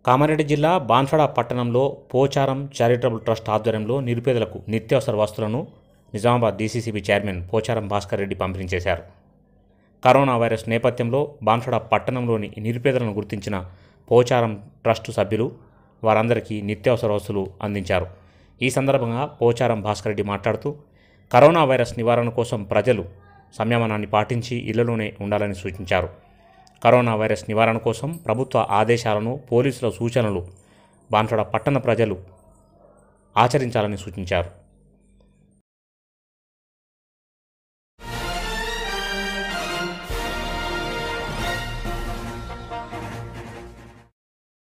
కామారెడ్డి జిల్లా బాన్సడ పట్టణంలో Pocharam charitable trust ఆధ్వర్యంలో నిరుపేదలకు నిత్యావసర వస్తువులను నిజామాబాద్ డీసీసీబీ చైర్మన్ పోచారం భాస్కర్ రెడ్డి పంపిణీ చేశారు కరోనా వైరస్ నేపథ్యంలో బాన్సడ పట్టణంలోని నిరుపేదలను గుర్తించిన పోచారం ట్రస్టు సభ్యులు వారందరికీ నిత్యావసర వస్తువులు అందించారు ఈ సందర్భంగా పోచారం భాస్కర్ రెడ్డి మాట్లాడుతూ కరోనా వైరస్ నివారణ కోసం ప్రజలు సంయమనాన్ని పాటించి ఇళ్లలోనే ఉండాలని సూచించారు కరోనా వైరస్ నివారణ కోసం ప్రభుత్వ ఆదేశాలను పోలీసుల సూచనలు బాన్సడ పట్టణ ప్రజలు ఆచరించాలని సూచించారు